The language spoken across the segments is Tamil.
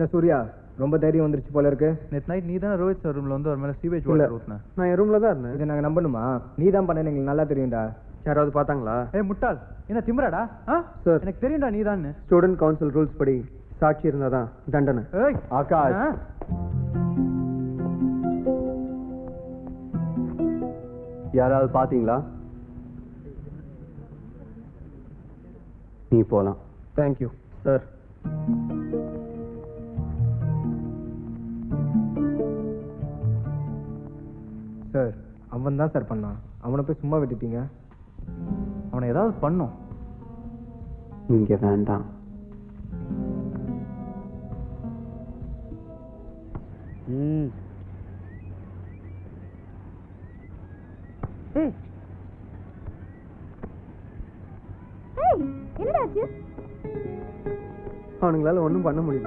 என்ன சூர்யா ரொம்ப தைரியம் வந்துருச்சு போல இருக்கு நேற்று நைட் நீ தானே ரோஹித் சார் ரூமில் வந்து ஒரு மேலே சீவேஜ் இல்ல வாட்டர் ஊற்றினேன் நான் என் ரூம்ல தான் இருந்தேன் இதை நாங்க நம்பணுமா நீ தான் பண்ண எங்களுக்கு நல்லா தெரியும்டா யாராவது பார்த்தாங்களா ஏய் முட்டாள் என்ன திமிராடா ஆ சார் எனக்கு தெரியும்டா நீ தான் ஸ்டூடெண்ட் கவுன்சில் ரூல்ஸ் படி சாட்சி இருந்தாதான் தண்டனை ஏய் ஆகாஷ் ஆ? யாராவது பார்த்தீங்களா நீ போகலாம் தேங்க்யூ சார் சார் அவன் தான் சார் பண்ணான் அவனை போய் சும்மா விட்டுட்டீங்க அவனை ஏதாவது பண்ணும் இங்கே வேண்டாம் ம் ஏய் ஏய் என்னடா ஆச்சு அவனுங்களால ஒன்றும் பண்ண முடியல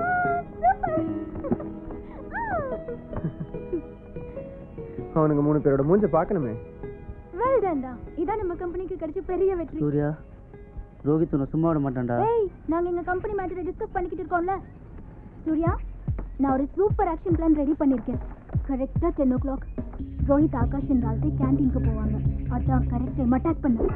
அவனுங்க மூணு பேரோட மூஞ்ச பார்க்கணுமே வெல் டன்டா இதான் நம்ம கம்பெனிக்கு கிடைச்ச பெரிய வெற்றி சூர்யா ரோஹித் உன்னை சும்மா விட மாட்டான்டா ஏய் நாங்க எங்க கம்பெனி மேட்டரை டிஸ்கஸ் பண்ணிக்கிட்டு இருக்கோம்ல சூர்யா நான் ஒரு சூப்பர் ஆக்ஷன் பிளான் ரெடி பண்ணிருக்கேன் கரெக்டா ten o'clock Rohit Akash என்ற ஆள்கிட்ட கேன்டீனுக்கு போவாங்க அதான் கரெக்ட் டைம் அட்டாக் பண்ணு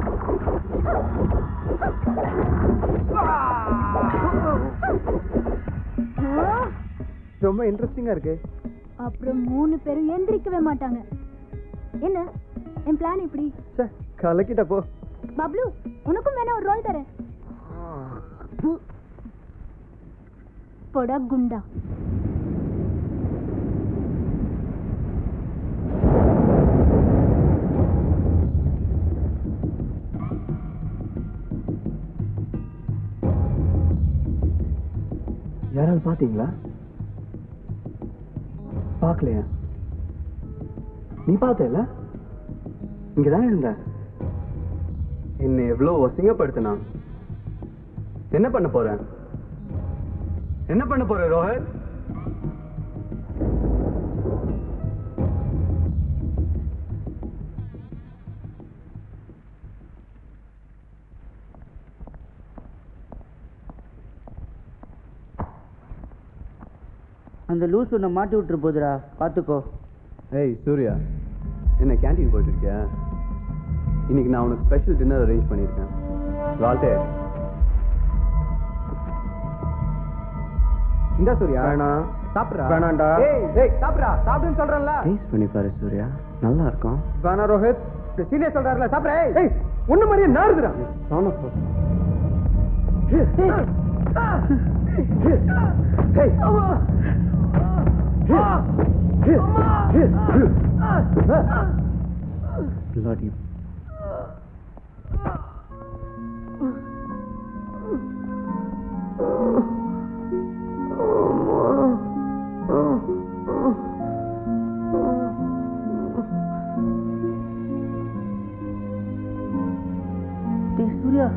ஆ, ரொம்ப இன்ட்ரெஸ்டிங்கா இருக்கு அப்புறம் மூணு பேரும் எந்திரிக்கவே மாட்டாங்க என்ன என் பிளான் இப்படி ச்சே, கலக்கிட்ட போ பப்ளு உனக்கும் வேணா ஒரு ரோல் தரேன் போடா குண்டா யாராவது பார்த்தீங்களா பார்க்கலையா நீ பார்த்தல இங்கே தான் இருந்த என்னை எவ்வளோ அசிங்கப்படுத்தினான் என்ன பண்ண போற என்ன பண்ண போற ரோஹித் அந்த லூஸ் உன்னை மாட்டி விட்டுரு போதுடா பார்த்துக்கோ ஏய் சூர்யா என்ன கேண்டீன் போயிட்டு இருக்கியா இன்னைக்கு நான் உனக்கு ஸ்பெஷல் டின்னர் அரேஞ்ச் பண்ணியிருக்கேன் வால்டே இந்த சூர்யா வேணாம் சாப்பிடுறா வேணாம்டா. ஏய் ஏய் சாப்பிடுறா சாப்பிடுன்னு சொல்றேன்ல டேஸ்ட் பண்ணி பாரு சூர்யா நல்லா இருக்கும் வேணா ரோஹித் சீனியர் சொல்றாருல சாப்பிடுற ஏய், ஏய் ஒண்ணு மாதிரியே நாறுதுடா Son of a- Bloody டேய் சூர்யா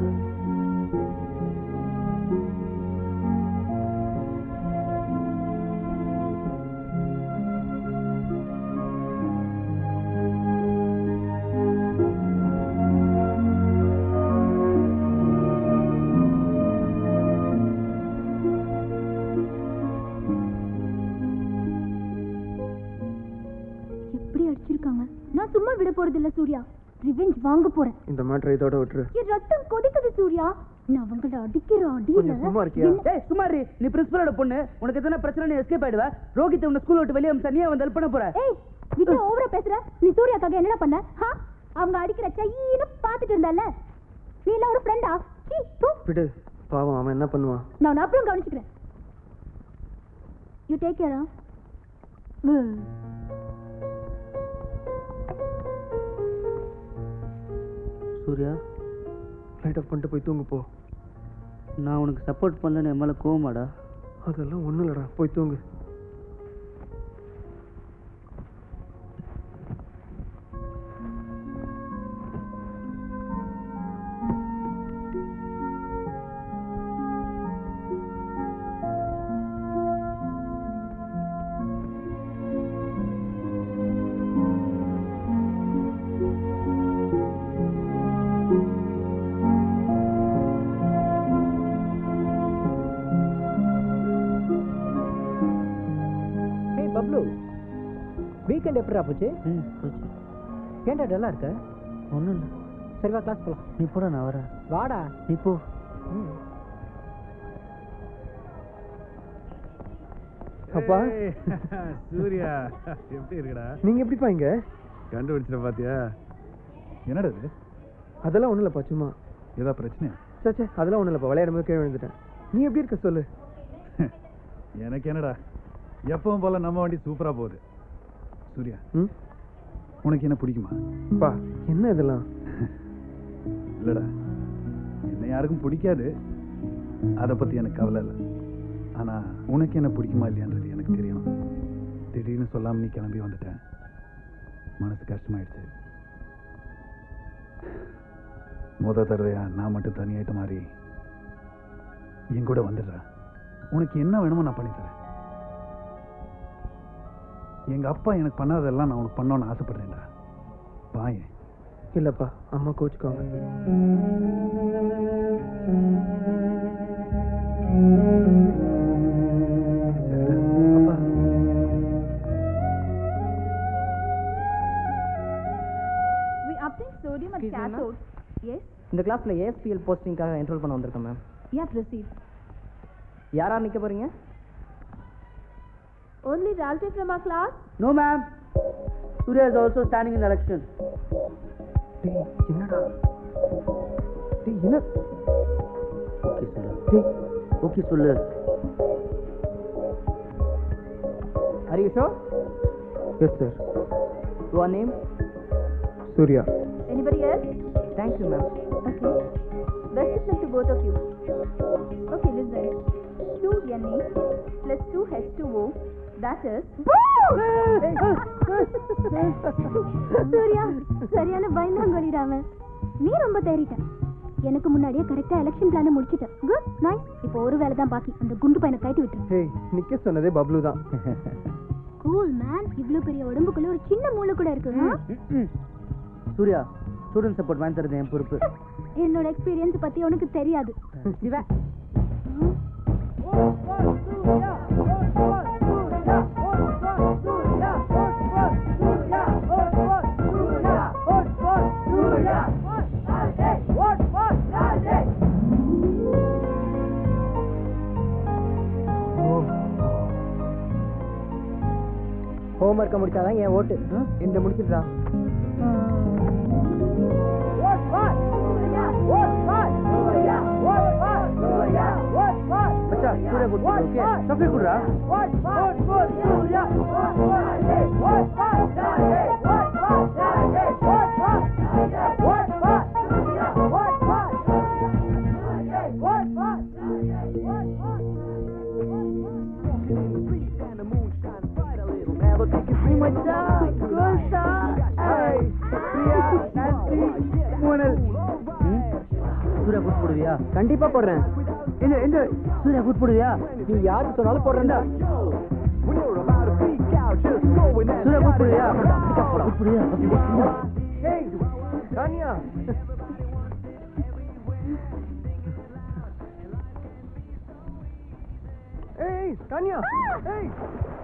எப்படி அடிச்சிருக்காங்க நான் சும்மா விட போறது இல்ல சூர்யா ரிவெஞ்ச் வாங்க போறேன் இந்த மேட்டரை இதோட விட்டுரு என் ரத்தம் கொதிக்குது சூர்யா நான் அவங்கள அடிக்கிற அடியில கொஞ்சம் சும்மா இருக்கியா? என்ன- ஏய் சும்மா இரு நீ பிரின்சிபலோட பொண்ணு உனக்கு எத்தனை பிரச்சனை நீ எஸ்கேப் ஆயிடுவ ரோஹித் உன்னை ஸ்கூல் விட்டு வெளியே வந்து தனியா வந்து ஹெல்ப் பண்ண போற ஏய் விட்டு ஓவரா பேசுற நீ சூர்யாக்காக என்னடா பண்ண ஹா அவங்க அடிக்கிற சையின்னு பாத்துட்டு இருந்தால நீ எல்லாம் ஒரு ஃப்ரெண்டா சீ தூ விடு பாவம் அவன் என்ன பண்ணுவான் நான் உன்னை அப்புறம் கவனிச்சுக்கிறேன் யூ டேக் கேரா சூர்யா லைட் ஆஃப் பண்ணிட்டு போய் தூங்கு போ நான் உனக்கு சப்போர்ட் பண்ணலன்னு என் மேல கோவமாடா அதெல்லாம் ஒண்ணும் இல்லடா போய் தூங்கு பப்ளு வீக்கெண்ட் எப்படிடா போச்சு ம் போச்சு ஏன்டா டல்லா இருக்க ஒன்றும் இல்லை சரி வா கிளாஸ் போலாம் நீ போட நான் வரேன் வாடா நீ போ ம். அப்பா சூர்யா எப்படி இருக்கடா நீங்க எப்படிப்பா இங்க கண்டுபிடிச்சிட பாத்தியா என்னடா இது அதெல்லாம் ஒண்ணும் இல்லப்பா சும்மா ஏதா பிரச்சனை சே அதெல்லாம் ஒண்ணும் இல்லப்பா விளையாடும் போது கீழே விழுந்துட்டேன் நீ எப்படி இருக்க சொல்லு எனக்கு என்னடா எப்பவும் போல நம்ம வண்டி சூப்பரா போகுது சூர்யா ம் உனக்கு என்ன பிடிக்குமா அப்பா என்ன இதெல்லாம் இல்லடா என்ன யாருக்கும் பிடிக்காது அதை பத்தி எனக்கு கவலை இல்லை ஆனா உனக்கு என்ன பிடிக்குமா இல்லையான்றது எனக்கு தெரியும் திடீர்னு சொல்லாம நீ கிளம்பி வந்துட்ட மனசு கஷ்டமாயிடுச்சு முத தடவையா நான் மட்டும் தனியாயிட்ட மாதிரி என் கூட வந்துடுறா உனக்கு என்ன வேணுமோ நான் பண்ணித்தரேன் எங்க அப்பா எனக்கு பண்ணாததெல்லாம் நான் உனக்கு பண்ணணும்னு ஆசைப்படுறேன்டா பாயேன் இல்லப்பா அம்மா கோச்சுக்கோங்க அப்பா We obtain sodium and Excuse me, ma'am. cathode. Yes? இந்த கிளாஸ்ல ஏஎஸ்பிஎல் போஸ்டிங்காக என்ரோல் பண்ண வந்திருக்கேன் மேம் Yeah, proceed. யாரா நிக்க போறீங்க Only Ralphie from our class? No ma'am Surya is also standing in election டேய் என்னடா டேய் என்ன ஓகே சொல்லு டேய் ஓகே சொல்லு Are you sure? Yes sir Your name? Surya Anybody else? Thank you, ma'am. Okay. Best of luck to both of you. Okay, listen. 2Na plus 2H2O, that is... Surya சரியான பயந்தாங்கொழிடா அவன் நீ ரொம்ப தேறிட்ட எனக்கு முன்னாடியே கரெக்டா எலெக்ஷன் பிளான முடிச்சிட்ட குட் நைஸ் இப்போ ஒரு வேலை தான் பாக்கி அந்த குண்டு பையனை கட்டி விட்டுரு ஹேய் நிக்க சொன்னதே பப்ளு தான் கூல் மேன் இவ்ளோ பெரிய உடம்புக்குள்ள ஒரு சின்ன மூளை கூட இருக்கு ஆ? சூர்யா ஸ்டூடெண்ட் சப்போர்ட் வாங்கி தரது என் பொறுப்பு என்னோட எக்ஸ்பீரியன்ஸ் பத்தி உனக்கு தெரியாது சிவா ஹோம்ஒர்க்கை முடிச்சாதான் என் ஓட்டு இந்த முடிச்சிடுறா மச்சா சூர்யா குட் ஓகே சாக்லேட் குடுறா சூர்யா குட் போடுவியா கண்டிப்பா போடுறேன் இந்த இந்த சூர்யா குட் போடுவியா நீ யாருக்கு சொன்னாலும் போடுறேன்டா சூர்யா குட் போடுவியா குட் போடுவியா தானியா ஏய் தானியா ஏய்